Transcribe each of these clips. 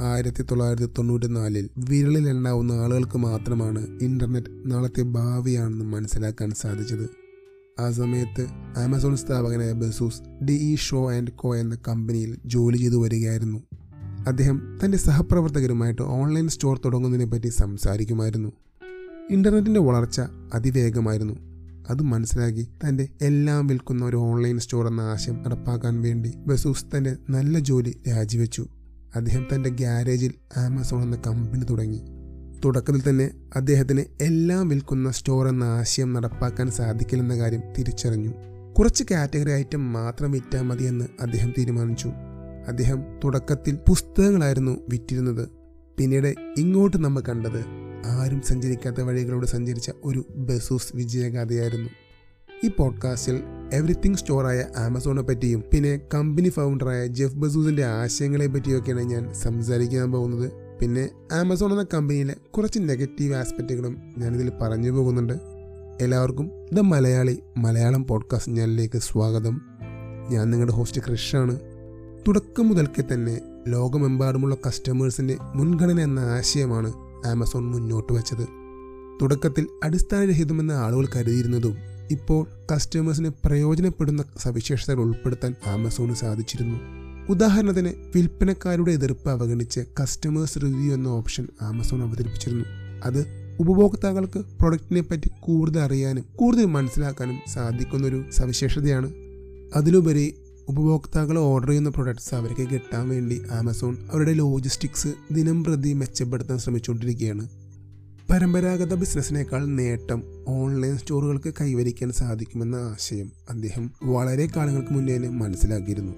ആയിരത്തി തൊള്ളായിരത്തി തൊണ്ണൂറ്റി നാലിൽ വിരലിൽ എണ്ണാവുന്ന ആളുകൾക്ക് മാത്രമാണ് ഇന്റർനെറ്റ് നാളത്തെ ഭാവിയാണെന്ന് മനസ്സിലാക്കാൻ സാധിച്ചത് ആ സമയത്ത് ആമസോൺ സ്ഥാപകനായ Bezos D E Shaw and co എന്ന കമ്പനിയിൽ ജോലി ചെയ്തു വരികയായിരുന്നു അദ്ദേഹം തൻ്റെ സഹപ്രവർത്തകരുമായിട്ട് ഓൺലൈൻ സ്റ്റോർ തുടങ്ങുന്നതിനെ പറ്റി സംസാരിക്കുമായിരുന്നു ഇന്റർനെറ്റിന്റെ വളർച്ച അതിവേഗമായിരുന്നു അത് മനസ്സിലാക്കി തൻ്റെ എല്ലാം വിൽക്കുന്ന ഒരു ഓൺലൈൻ സ്റ്റോർ എന്ന ആശയം നടപ്പാക്കാൻ വേണ്ടി ബസൂസ് തൻ്റെ നല്ല ജോലി രാജിവെച്ചു അദ്ദേഹം തൻ്റെ ഗ്യാരേജിൽ ആമസോൺ എന്ന കമ്പനി തുടങ്ങി തുടക്കത്തിൽ തന്നെ അദ്ദേഹത്തിന് എല്ലാം വിൽക്കുന്ന സ്റ്റോർ എന്ന ആശയം നടപ്പാക്കാൻ സാധിക്കില്ലെന്ന കാര്യം തിരിച്ചറിഞ്ഞു കുറച്ച് കാറ്റഗറി ഐറ്റം മാത്രം വിറ്റാൽ മതിയെന്ന് അദ്ദേഹം തീരുമാനിച്ചു അദ്ദേഹം തുടക്കത്തിൽ പുസ്തകങ്ങളായിരുന്നു വിറ്റിരുന്നത് പിന്നീട് ഇങ്ങോട്ട് നമ്മൾ കണ്ടത് ആരും സഞ്ചരിക്കാത്ത വഴികളിലൂടെ സഞ്ചരിച്ച ഒരു ബസൂസ് വിജയഗാഥയായിരുന്നു ഈ പോഡ്കാസ്റ്റിൽ എവറിത്തിങ് സ്റ്റോറായ ആമസോണെ പറ്റിയും പിന്നെ കമ്പനി ഫൗണ്ടറായ ജെഫ് ബസൂസിന്റെ ആശയങ്ങളെ പറ്റിയൊക്കെയാണ് ഞാൻ സംസാരിക്കാൻ പോകുന്നത് പിന്നെ ആമസോൺ എന്ന കമ്പനിയിലെ കുറച്ച് നെഗറ്റീവ് ആസ്പെക്റ്റുകളും ഞാനിതിൽ പറഞ്ഞു പോകുന്നുണ്ട് എല്ലാവർക്കും ദ മലയാളി മലയാളം പോഡ്കാസ്റ്റ് ചാനലിലേക്ക് സ്വാഗതം ഞാൻ നിങ്ങളുടെ ഹോസ്റ്റ് ക്രിഷാണ് തുടക്കം മുതൽക്കേ തന്നെ ലോകമെമ്പാടുമുള്ള കസ്റ്റമേഴ്സിന്റെ മുൻഗണന എന്ന ആശയമാണ് ആമസോൺ മുന്നോട്ട് വച്ചത് തുടക്കത്തിൽ അടിസ്ഥാനരഹിതമെന്ന് ആളുകൾ കരുതിയിരുന്നതും ഇപ്പോൾ കസ്റ്റമേഴ്സിന് പ്രയോജനപ്പെടുന്ന സവിശേഷതകൾ ഉൾപ്പെടുത്താൻ ആമസോണ് സാധിച്ചിരുന്നു ഉദാഹരണത്തിന് വിൽപ്പനക്കാരുടെ എതിർപ്പ് അവഗണിച്ച് കസ്റ്റമേഴ്സ് റിവ്യൂ എന്ന ഓപ്ഷൻ ആമസോൺ അവതരിപ്പിച്ചിരുന്നു അത് ഉപഭോക്താക്കൾക്ക് പ്രൊഡക്റ്റിനെ പറ്റി കൂടുതൽ അറിയാനും കൂടുതൽ മനസ്സിലാക്കാനും സാധിക്കുന്ന ഒരു സവിശേഷതയാണ് അതിലുപരി ഉപഭോക്താക്കൾ ഓർഡർ ചെയ്യുന്ന പ്രൊഡക്ട്സ് അവർക്ക് കിട്ടാൻ വേണ്ടി ആമസോൺ അവരുടെ ലോജിസ്റ്റിക്സ് ദിനം പ്രതി മെച്ചപ്പെടുത്താൻ ശ്രമിച്ചുകൊണ്ടിരിക്കുകയാണ് പരമ്പരാഗത ബിസിനസ്സിനേക്കാൾ നേട്ടം ഓൺലൈൻ സ്റ്റോറുകൾക്ക് കൈവരിക്കാൻ സാധിക്കുമെന്ന ആശയം അദ്ദേഹം വളരെ കാലങ്ങൾക്ക് മുന്നേ തന്നെ മനസ്സിലാക്കിയിരുന്നു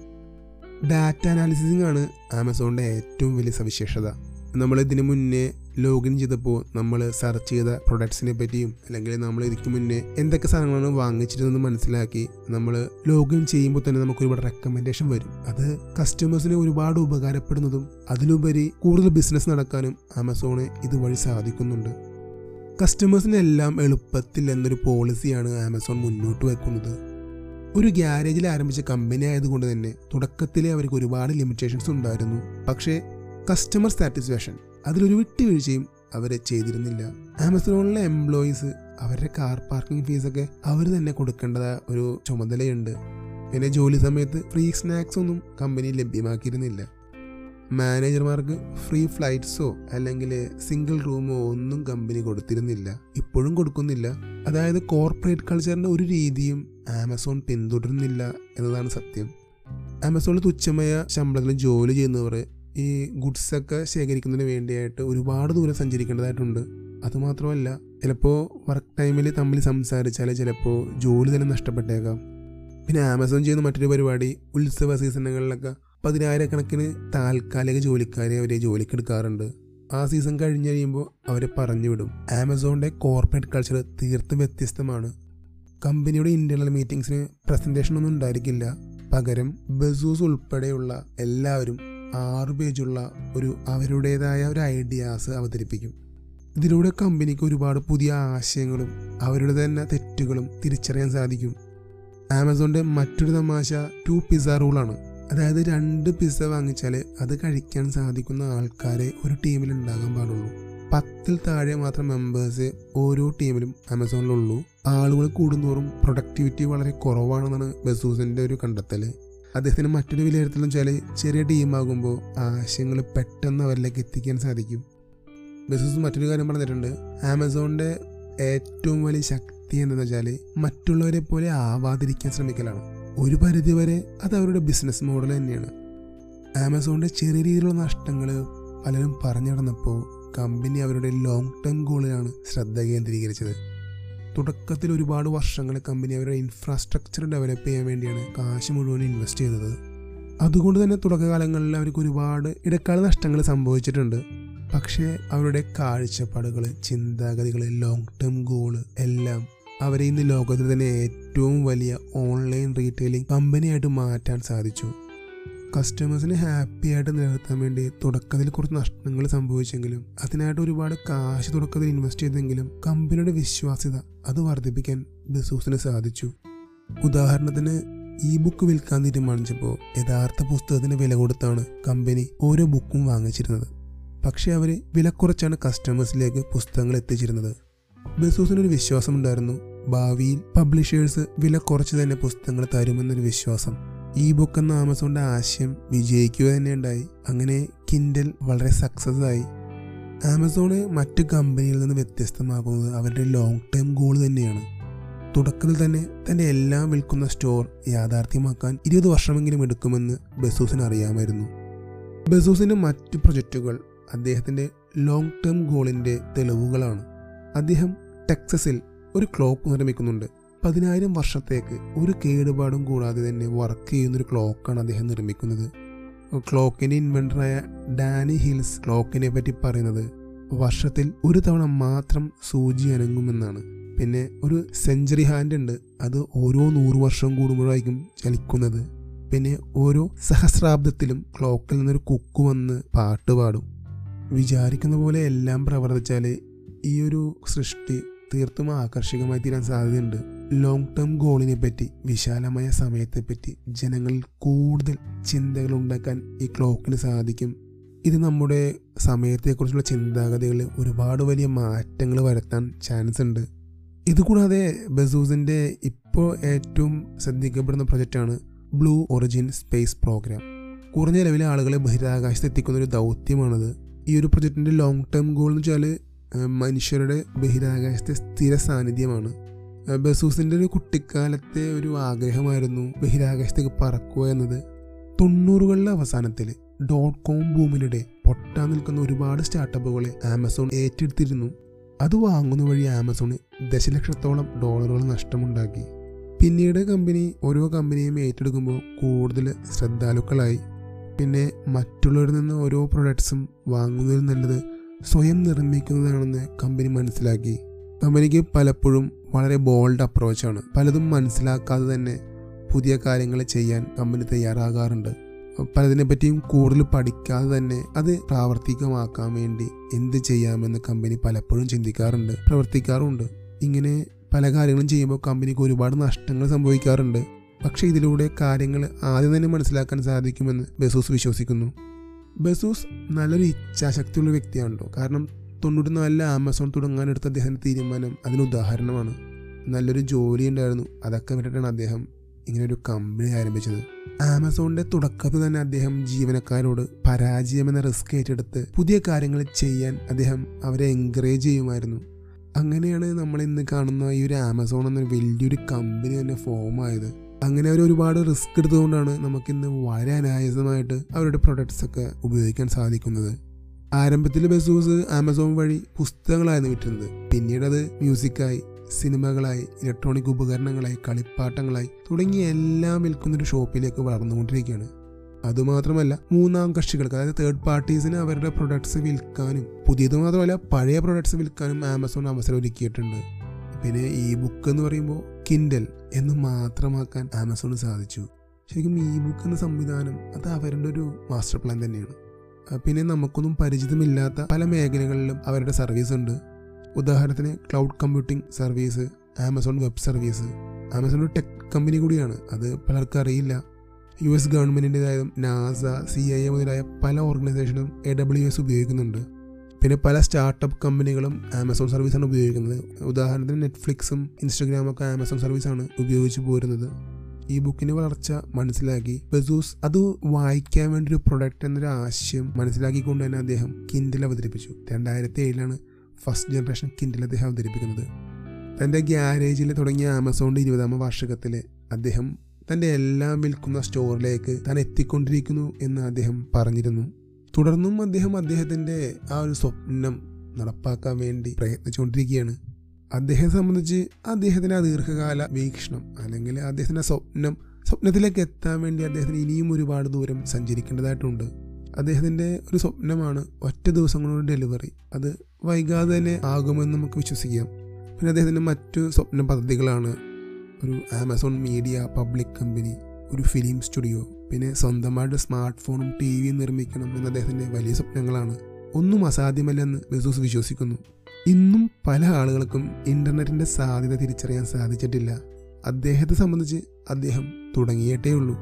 ഡാറ്റ അനാലിസിസിംഗ് ആണ് ആമസോണിൻ്റെ ഏറ്റവും വലിയ സവിശേഷത നമ്മൾ ഇതിനു മുന്നേ ലോഗിൻ ചെയ്തപ്പോൾ നമ്മൾ സെർച്ച് ചെയ്ത പ്രൊഡക്ട്സിനെ പറ്റിയും അല്ലെങ്കിൽ നമ്മൾ ഇതിക്ക് മുന്നേ എന്തൊക്കെ സാധനങ്ങളാണ് വാങ്ങിച്ചിരുന്നത് മനസ്സിലാക്കി നമ്മൾ ലോഗിൻ ചെയ്യുമ്പോൾ തന്നെ നമുക്ക് ഒരുപാട് റെക്കമെൻഡേഷൻ വരും അത് കസ്റ്റമേഴ്സിന് ഒരുപാട് ഉപകാരപ്പെടുന്നതും അതിലുപരി കൂടുതൽ ബിസിനസ് നടക്കാനും ആമസോണ് ഇതുവഴി സാധിക്കുന്നുണ്ട് കസ്റ്റമേഴ്സിന് എല്ലാം എളുപ്പത്തിൽ എന്നൊരു പോളിസിയാണ് ആമസോൺ മുന്നോട്ട് വെക്കുന്നത് ഒരു ഗ്യാരേജിൽ ആരംഭിച്ച കമ്പനി ആയതുകൊണ്ട് തന്നെ തുടക്കത്തിലെ അവർക്ക് ഒരുപാട് ലിമിറ്റേഷൻസ് ഉണ്ടായിരുന്നു പക്ഷേ കസ്റ്റമർ സാറ്റിസ്ഫാക്ഷൻ അതിലൊരു വിട്ടുവീഴ്ചയും അവർ ചെയ്തിരുന്നില്ല ആമസോണിലെ എംപ്ലോയീസ് അവരുടെ കാർ പാർക്കിംഗ് ഫീസൊക്കെ അവർ തന്നെ കൊടുക്കേണ്ടത് ഒരു ചുമതലയുണ്ട് പിന്നെ ജോലി സമയത്ത് ഫ്രീ സ്നാക്സ് ഒന്നും കമ്പനി ലഭ്യമാക്കിയിരുന്നില്ല മാനേജർമാർക്ക് ഫ്രീ ഫ്ലൈറ്റ്സോ അല്ലെങ്കിൽ സിംഗിൾ റൂമോ ഒന്നും കമ്പനി കൊടുത്തിരുന്നില്ല ഇപ്പോഴും കൊടുക്കുന്നില്ല അതായത് കോർപ്പറേറ്റ് കൾച്ചറിൻ്റെ ഒരു രീതിയും ആമസോൺ പിന്തുടരുന്നില്ല എന്നതാണ് സത്യം ആമസോണിൽ തുച്ഛമായ ശമ്പളത്തിൽ ജോലി ചെയ്യുന്നവർ ഈ ഗുഡ്സൊക്കെ ശേഖരിക്കുന്നതിന് വേണ്ടിയായിട്ട് ഒരുപാട് ദൂരം സഞ്ചരിക്കേണ്ടതായിട്ടുണ്ട് അതുമാത്രമല്ല ചിലപ്പോൾ വർക്ക് ടൈമിൽ തമ്മിൽ സംസാരിച്ചാൽ ചിലപ്പോൾ ജോലി തന്നെ നഷ്ടപ്പെട്ടേക്കാം പിന്നെ ആമസോൺ ചെയ്യുന്ന മറ്റൊരു പരിപാടി ഉത്സവ സീസണുകളിലൊക്കെ പതിനായിരക്കണക്കിന് താൽക്കാലിക ജോലിക്കാരെ അവരെ ജോലിക്കെടുക്കാറുണ്ട് ആ സീസൺ കഴിഞ്ഞ് കഴിയുമ്പോൾ അവരെ പറഞ്ഞു വിടും ആമസോണിൻ്റെ കോർപ്പറേറ്റ് കൾച്ചർ തീർത്തും വ്യത്യസ്തമാണ് കമ്പനിയുടെ ഇന്റേണൽ മീറ്റിംഗ്സിന് പ്രസന്റേഷൻ ഒന്നും ഉണ്ടായിരിക്കില്ല പകരം ബസൂസ് ഉൾപ്പെടെയുള്ള എല്ലാവരും ആറ് പേജുള്ള ഒരു അവരുടേതായ ഒരു ഐഡിയാസ് അവതരിപ്പിക്കും ഇതിലൂടെ കമ്പനിക്ക് ഒരുപാട് പുതിയ ആശയങ്ങളും അവരുടെ തന്നെ തെറ്റുകളും തിരിച്ചറിയാൻ സാധിക്കും ആമസോണിന്റെ മറ്റൊരു തമാശ ടു പിസ റൂളാണ് അതായത് രണ്ട് പിസ്സ വാങ്ങിച്ചാൽ അത് കഴിക്കാൻ സാധിക്കുന്ന ആൾക്കാരെ ഒരു ടീമിൽ ഉണ്ടാകാൻ പാടുള്ളൂ പത്തിൽ താഴെ മാത്രം മെമ്പേഴ്സ് ഓരോ ടീമിലും ആമസോണിലുള്ളൂ ആളുകൾ കൂടുന്തോറും പ്രൊഡക്ടിവിറ്റി വളരെ കുറവാണെന്നാണ് ബസൂസിന്റെ ഒരു കണ്ടെത്തൽ അദ്ദേഹത്തിന് മറ്റൊരു വിലയിരുത്തലും വെച്ചാൽ ചെറിയ ടീമാകുമ്പോൾ ആശയങ്ങൾ പെട്ടെന്ന് അവരിലേക്ക് എത്തിക്കാൻ സാധിക്കും ബസൂസ് മറ്റൊരു കാര്യം പറഞ്ഞിട്ടുണ്ട് ആമസോണിന്റെ ഏറ്റവും വലിയ ശക്തി എന്തെന്ന് വെച്ചാൽ മറ്റുള്ളവരെ പോലെ ആവാതിരിക്കാൻ ശ്രമിക്കലാണ് ഒരു പരിധിവരെ അത് അവരുടെ ബിസിനസ് മോഡൽ തന്നെയാണ് ആമസോണിന്റെ ചെറിയ രീതിയിലുള്ള നഷ്ടങ്ങൾ പലരും പറഞ്ഞു നടന്നപ്പോൾ കമ്പനി അവരുടെ ലോങ് ടേം ഗോളിലാണ് ശ്രദ്ധ കേന്ദ്രീകരിച്ചത് തുടക്കത്തിൽ ഒരുപാട് വർഷങ്ങൾ കമ്പനി അവരുടെ ഇൻഫ്രാസ്ട്രക്ചർ ഡെവലപ്പ് ചെയ്യാൻ വേണ്ടിയാണ് കാശ് മുഴുവൻ ഇൻവെസ്റ്റ് ചെയ്തത് അതുകൊണ്ട് തന്നെ തുടക്കകാലങ്ങളിൽ അവർക്ക് ഒരുപാട് ഇടക്കാല നഷ്ടങ്ങൾ സംഭവിച്ചിട്ടുണ്ട് പക്ഷേ അവരുടെ കാഴ്ചപ്പാടുകൾ ചിന്താഗതികൾ ലോങ് ടേം ഗോള് എല്ലാം അവരെ ഇന്ന് ലോകത്തിൽ തന്നെ ഏറ്റവും വലിയ ഓൺലൈൻ റീറ്റെയിലിംഗ് കമ്പനിയായിട്ട് മാറ്റാൻ സാധിച്ചു കസ്റ്റമേഴ്സിനെ ഹാപ്പി ആയിട്ട് നിലനിർത്താൻ വേണ്ടി തുടക്കത്തിൽ കുറച്ച് നഷ്ടങ്ങൾ സംഭവിച്ചെങ്കിലും അതിനായിട്ട് ഒരുപാട് കാശ് തുടക്കത്തിൽ ഇൻവെസ്റ്റ് ചെയ്തെങ്കിലും കമ്പനിയുടെ വിശ്വാസ്യത അത് വർദ്ധിപ്പിക്കാൻ ബസൂസിന് സാധിച്ചു ഉദാഹരണത്തിന് ഇ ബുക്ക് വിൽക്കാൻ തീരുമാനിച്ചപ്പോൾ യഥാർത്ഥ പുസ്തകത്തിന് വില കൊടുത്താണ് കമ്പനി ഓരോ ബുക്കും വാങ്ങിച്ചിരുന്നത് പക്ഷേ അവർ വില കുറച്ചാണ് കസ്റ്റമേഴ്സിലേക്ക് പുസ്തകങ്ങൾ എത്തിച്ചിരുന്നത് ബസൂസിനൊരു വിശ്വാസമുണ്ടായിരുന്നു ഭാവിയിൽ പബ്ലിഷേഴ്സ് വില കുറച്ച് തന്നെ പുസ്തകങ്ങൾ തരുമെന്നൊരു വിശ്വാസം ഈ ബുക്ക് എന്ന ആമസോണിന്റെ ആശയം വിജയിക്കുക തന്നെ ഉണ്ടായി അങ്ങനെ കിൻഡൽ വളരെ സക്സസ് ആയി ആമസോണ് മറ്റ് കമ്പനികളിൽ നിന്ന് വ്യത്യസ്തമാകുന്നത് അവരുടെ ലോങ് ടേം ഗോൾ തന്നെയാണ് തുടക്കത്തിൽ തന്നെ തന്റെ എല്ലാം വിൽക്കുന്ന സ്റ്റോർ യാഥാർത്ഥ്യമാക്കാൻ ഇരുപത് വർഷമെങ്കിലും എടുക്കുമെന്ന് ബസൂസിന് അറിയാമായിരുന്നു ബസൂസിന്റെ മറ്റ് പ്രൊജക്റ്റുകൾ അദ്ദേഹത്തിന്റെ ലോങ് ടേം ഗോളിന്റെ തെളിവുകളാണ് അദ്ദേഹം ടെക്സസിൽ ഒരു ക്ലോക്ക് നിർമ്മിക്കുന്നുണ്ട് പതിനായിരം വർഷത്തേക്ക് ഒരു കേടുപാടും കൂടാതെ തന്നെ വർക്ക് ചെയ്യുന്ന ഒരു ക്ലോക്കാണ് അദ്ദേഹം നിർമ്മിക്കുന്നത് ക്ലോക്കിന്റെ ഇൻവെന്ററായ ഡാനി ഹിൽസ് ക്ലോക്കിനെ പറ്റി പറയുന്നത് വർഷത്തിൽ ഒരു തവണ മാത്രം സൂചി അനങ്ങുമെന്നാണ് പിന്നെ ഒരു സെഞ്ചുറി ഹാൻഡ് ഉണ്ട് അത് ഓരോ നൂറ് വർഷം കൂടുമ്പോഴായിരിക്കും ചലിക്കുന്നത് പിന്നെ ഓരോ സഹസ്രാബ്ദത്തിലും ക്ലോക്കിൽ നിന്നൊരു കുക്കു വന്ന് പാട്ട് പാടും വിചാരിക്കുന്ന പോലെ എല്ലാം പ്രവർത്തിച്ചാൽ ഈ ഒരു സൃഷ്ടി തീർത്തും ആകർഷകമായി തീരാൻ സാധ്യതയുണ്ട് ലോങ് ടേം ഗോളിനെ പറ്റി വിശാലമായ സമയത്തെപ്പറ്റി ജനങ്ങളിൽ കൂടുതൽ ചിന്തകൾ ഉണ്ടാക്കാൻ ഈ ക്ലോക്കിന് സാധിക്കും ഇത് നമ്മുടെ സമയത്തെക്കുറിച്ചുള്ള ചിന്താഗതികളിൽ ഒരുപാട് വലിയ മാറ്റങ്ങൾ വരുത്താൻ ചാൻസ് ഉണ്ട് ഇതുകൂടാതെ ബസൂസിൻ്റെ ഇപ്പോൾ ഏറ്റവും ശ്രദ്ധിക്കപ്പെടുന്ന പ്രൊജക്റ്റാണ് ബ്ലൂ ഒറിജിൻ സ്പേസ് പ്രോഗ്രാം കുറഞ്ഞ ലെവലിൽ ആളുകളെ ബഹിരാകാശത്ത് എത്തിക്കുന്ന ഒരു ദൗത്യമാണത് ഈ ഒരു പ്രൊജക്റ്റിൻ്റെ ലോങ് ടേം ഗോൾ എന്ന് വെച്ചാൽ മനുഷ്യരുടെ ബഹിരാകാശത്തെ സ്ഥിര സാന്നിധ്യമാണ് ബസൂസിൻ്റെ ഒരു കുട്ടിക്കാലത്തെ ഒരു ആഗ്രഹമായിരുന്നു ബഹിരാകാശത്തേക്ക് പറക്കുക എന്നത് തൊണ്ണൂറുകളിലെ അവസാനത്തിൽ ഡോട്ട് കോം ബൂമിനിടെ പൊട്ടാൻ നിൽക്കുന്ന ഒരുപാട് സ്റ്റാർട്ടപ്പുകളെ ആമസോൺ ഏറ്റെടുത്തിരുന്നു അത് വാങ്ങുന്ന വഴി ആമസോണ് ദശലക്ഷത്തോളം ഡോളറുകൾ നഷ്ടമുണ്ടാക്കി പിന്നീട് കമ്പനി ഓരോ കമ്പനിയും ഏറ്റെടുക്കുമ്പോൾ കൂടുതൽ ശ്രദ്ധാലുക്കളായി പിന്നെ മറ്റുള്ളവരിൽ നിന്ന് ഓരോ പ്രൊഡക്ട്സും വാങ്ങുന്നതിൽ നല്ലത് സ്വയം നിർമ്മിക്കുന്നതാണെന്ന് കമ്പനി മനസ്സിലാക്കി കമ്പനിക്ക് പലപ്പോഴും വളരെ ബോൾഡ് അപ്രോച്ചാണ് പലതും മനസ്സിലാക്കാതെ തന്നെ പുതിയ കാര്യങ്ങൾ ചെയ്യാൻ കമ്പനി തയ്യാറാകാറുണ്ട് പലതിനെ പറ്റിയും കൂടുതൽ പഠിക്കാതെ തന്നെ അത് പ്രാവർത്തികമാക്കാൻ വേണ്ടി എന്ത് ചെയ്യാമെന്ന് കമ്പനി പലപ്പോഴും ചിന്തിക്കാറുണ്ട് പ്രവർത്തിക്കാറുണ്ട് ഇങ്ങനെ പല കാര്യങ്ങളും ചെയ്യുമ്പോൾ കമ്പനിക്ക് ഒരുപാട് നഷ്ടങ്ങൾ സംഭവിക്കാറുണ്ട് പക്ഷേ ഇതിലൂടെ കാര്യങ്ങൾ ആദ്യം തന്നെ മനസ്സിലാക്കാൻ സാധിക്കുമെന്ന് ബസൂസ് വിശ്വസിക്കുന്നു ബസൂസ് നല്ലൊരു ഇച്ഛാശക്തിയുള്ള വ്യക്തിയാണല്ലോ കാരണം തൊണ്ണൂറ്റി നാലില് ആമസോൺ തുടങ്ങാനെടുത്ത അദ്ദേഹത്തിൻ്റെ തീരുമാനം അതിന് ഉദാഹരണമാണ് നല്ലൊരു ജോലി ഉണ്ടായിരുന്നു അതൊക്കെ വിട്ടിട്ടാണ് അദ്ദേഹം ഇങ്ങനെ ഒരു കമ്പനി ആരംഭിച്ചത് ആമസോണിന്റെ തുടക്കത്തിൽ തന്നെ അദ്ദേഹം ജീവനക്കാരോട് പരാജയം എന്ന റിസ്ക് ഏറ്റെടുത്ത് പുതിയ കാര്യങ്ങൾ ചെയ്യാൻ അദ്ദേഹം അവരെ എൻകറേജ് ചെയ്യുമായിരുന്നു അങ്ങനെയാണ് നമ്മൾ ഇന്ന് കാണുന്ന ഈ ഒരു ആമസോൺ എന്ന വലിയൊരു കമ്പനി തന്നെ ഫോം ആയത് അങ്ങനെ അവർ ഒരുപാട് റിസ്ക് എടുത്തുകൊണ്ടാണ് നമുക്കിന്ന് വളരെ അനായാസമായിട്ട് അവരുടെ പ്രൊഡക്ട്സ് ഒക്കെ ഉപയോഗിക്കാൻ സാധിക്കുന്നത് ആരംഭത്തിൽ ബസൂസ് ആമസോൺ വഴി പുസ്തകങ്ങളായിരുന്നു വിറ്റുന്നത് പിന്നീട് അത് മ്യൂസിക്കായി സിനിമകളായി ഇലക്ട്രോണിക് ഉപകരണങ്ങളായി കളിപ്പാട്ടങ്ങളായി തുടങ്ങിയ എല്ലാം വിൽക്കുന്ന ഒരു ഷോപ്പിലേക്ക് വളർന്നുകൊണ്ടിരിക്കുകയാണ് അതുമാത്രമല്ല മൂന്നാം കക്ഷികൾക്ക് അതായത് തേർഡ് പാർട്ടീസിന് അവരുടെ പ്രൊഡക്ട്സ് വിൽക്കാനും പുതിയത് മാത്രമല്ല പഴയ പ്രൊഡക്ട്സ് വിൽക്കാനും ആമസോൺ അവസരം ഒരുക്കിയിട്ടുണ്ട് പിന്നെ ഈ ബുക്ക് എന്ന് പറയുമ്പോൾ കിൻഡൽ എന്ന് മാത്രമാക്കാൻ ആമസോണിന് സാധിച്ചു ശരിക്കും ഈ ബുക്ക് എന്ന സംവിധാനം അത് അവരുടെ ഒരു മാസ്റ്റർ പ്ലാൻ തന്നെയാണ് പിന്നെ നമുക്കൊന്നും പരിചിതമില്ലാത്ത പല മേഖലകളിലും അവരുടെ സർവീസ് ഉണ്ട് ഉദാഹരണത്തിന് cloud computing service Amazon web service Amazon ഒരു ടെക് കമ്പനി കൂടിയാണ് അത് പലർക്കും അറിയില്ല യു എസ് ഗവൺമെൻറ്റിൻ്റെതായ നാസ സി ഐ എ മുതലായ പല ഓർഗനൈസേഷനും എ ഡബ്ല്യു എസ് ഉപയോഗിക്കുന്നുണ്ട് പിന്നെ പല സ്റ്റാർട്ടപ്പ് കമ്പനികളും ആമസോൺ സർവീസാണ് ഉപയോഗിക്കുന്നത് ഉദാഹരണത്തിന് നെറ്റ്ഫ്ലിക്സും ഇൻസ്റ്റഗ്രാമും ഒക്കെ ആമസോൺ സർവീസാണ് ഉപയോഗിച്ച് പോരുന്നത് ഈ ബുക്കിന്റെ വളർച്ച മനസ്സിലാക്കി ബസൂസ് അത് വായിക്കാൻ വേണ്ടി ഒരു പ്രൊഡക്റ്റ് എന്നൊരു ആശയം മനസ്സിലാക്കിക്കൊണ്ട് തന്നെ അദ്ദേഹം കിൻഡിൽ അവതരിപ്പിച്ചു രണ്ടായിരത്തി ഏഴിലാണ് ഫസ്റ്റ് ജനറേഷൻ കിൻഡിൽ അദ്ദേഹം അവതരിപ്പിക്കുന്നത് തൻ്റെ ഗ്യാരേജിൽ തുടങ്ങിയ ആമസോണിൻ്റെ ഇരുപതാമ വാർഷികത്തിൽ അദ്ദേഹം തൻ്റെ എല്ലാം വിൽക്കുന്ന സ്റ്റോറിലേക്ക് താൻ എത്തിക്കൊണ്ടിരിക്കുന്നു എന്ന് അദ്ദേഹം പറഞ്ഞിരുന്നു തുടർന്നും അദ്ദേഹം അദ്ദേഹത്തിൻ്റെ ആ ഒരു സ്വപ്നം നടപ്പാക്കാൻ വേണ്ടി പ്രയത്നിച്ചുകൊണ്ടിരിക്കുകയാണ് അദ്ദേഹത്തെ സംബന്ധിച്ച് അദ്ദേഹത്തിൻ്റെ ആ ദീർഘകാല വീക്ഷണം അല്ലെങ്കിൽ അദ്ദേഹത്തിൻ്റെ സ്വപ്നം സ്വപ്നത്തിലേക്ക് എത്താൻ വേണ്ടി അദ്ദേഹത്തിന് ഇനിയും ഒരുപാട് ദൂരം സഞ്ചരിക്കേണ്ടതായിട്ടുണ്ട് അദ്ദേഹത്തിൻ്റെ ഒരു സ്വപ്നമാണ് ഒറ്റ ദിവസം കൊണ്ട് ഡെലിവറി അത് വൈകാതെ തന്നെ ആകുമെന്ന് നമുക്ക് വിശ്വസിക്കാം പിന്നെ അദ്ദേഹത്തിൻ്റെ മറ്റു സ്വപ്ന പദ്ധതികളാണ് ഒരു ആമസോൺ മീഡിയ പബ്ലിക് കമ്പനി ഒരു ഫിലിം സ്റ്റുഡിയോ പിന്നെ സ്വന്തമായിട്ട് സ്മാർട്ട് ഫോണും ടി വിയും നിർമ്മിക്കണം എന്ന അദ്ദേഹത്തിൻ്റെ വലിയ സ്വപ്നങ്ങളാണ് ഒന്നും അസാധ്യമല്ലെന്ന് ബസൂസ് വിശ്വസിക്കുന്നു ഇന്നും പല ആളുകൾക്കും ഇന്റർനെറ്റിന്റെ സാധ്യത തിരിച്ചറിയാൻ സാധിച്ചിട്ടില്ല അദ്ദേഹത്തെ സംബന്ധിച്ച് അദ്ദേഹം തുടങ്ങിയിട്ടേ ഉള്ളൂ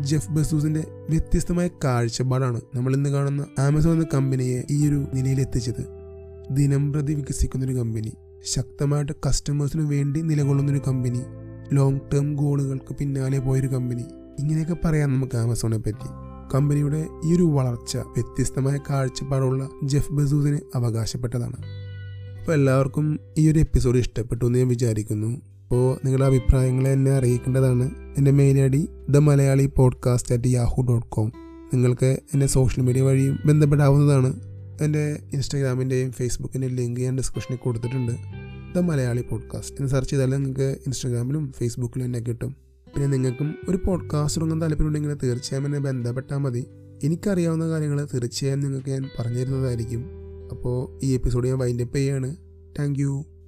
ജെഫ് ബസൂസിന്റെ വ്യത്യസ്തമായ കാഴ്ചപ്പാടാണ് നമ്മൾ ഇന്ന് കാണുന്ന ആമസോൺ എന്ന കമ്പനിയെ ഈ ഒരു നിലയിലെത്തിച്ചത് ദിനം പ്രതി വികസിക്കുന്ന ഒരു കമ്പനി ശക്തമായിട്ട് കസ്റ്റമേഴ്സിന് വേണ്ടി നിലകൊള്ളുന്ന ഒരു കമ്പനി ലോങ് ടേം ഗോളുകൾക്ക് പിന്നാലെ പോയൊരു കമ്പനി ഇങ്ങനെയൊക്കെ പറയാം നമുക്ക് ആമസോണെ പറ്റി കമ്പനിയുടെ ഈ ഒരു വളർച്ച വ്യത്യസ്തമായ കാഴ്ചപ്പാടുള്ള ജെഫ് ബസൂസിന് അവകാശപ്പെട്ടതാണ് അപ്പോൾ എല്ലാവർക്കും ഈ ഒരു എപ്പിസോഡ് ഇഷ്ടപ്പെട്ടു എന്ന് ഞാൻ വിചാരിക്കുന്നു അപ്പോൾ നിങ്ങളുടെ അഭിപ്രായങ്ങൾ എന്നെ അറിയിക്കേണ്ടതാണ് എൻ്റെ mail I D the Malayali podcast at Yahoo dot com നിങ്ങൾക്ക് എന്നെ സോഷ്യൽ മീഡിയ വഴിയും ബന്ധപ്പെടാവുന്നതാണ് എൻ്റെ ഇൻസ്റ്റാഗ്രാമിൻ്റെയും ഫേസ്ബുക്കിൻ്റെയും ലിങ്ക് ഞാൻ ഡിസ്ക്രിപ്ഷനിൽ കൊടുത്തിട്ടുണ്ട് ദ മലയാളി പോഡ്കാസ്റ്റ് എന്ന് സെർച്ച് ചെയ്താൽ നിങ്ങൾക്ക് ഇൻസ്റ്റാഗ്രാമിലും ഫേസ്ബുക്കിലും എന്നെ കിട്ടും പിന്നെ നിങ്ങൾക്കും ഒരു പോഡ്കാസ്റ്റ് തുടങ്ങാൻ താല്പര്യമുണ്ടെങ്കിൽ തീർച്ചയായും എന്നെ ബന്ധപ്പെട്ടാൽ മതി എനിക്കറിയാവുന്ന കാര്യങ്ങൾ തീർച്ചയായും നിങ്ങൾക്ക് ഞാൻ പറഞ്ഞു തരുന്നതായിരിക്കും അപ്പോൾ ഈ എപ്പിസോഡ് ഞാൻ വൈൻഡപ്പ് ചെയ്യാണ് താങ്ക്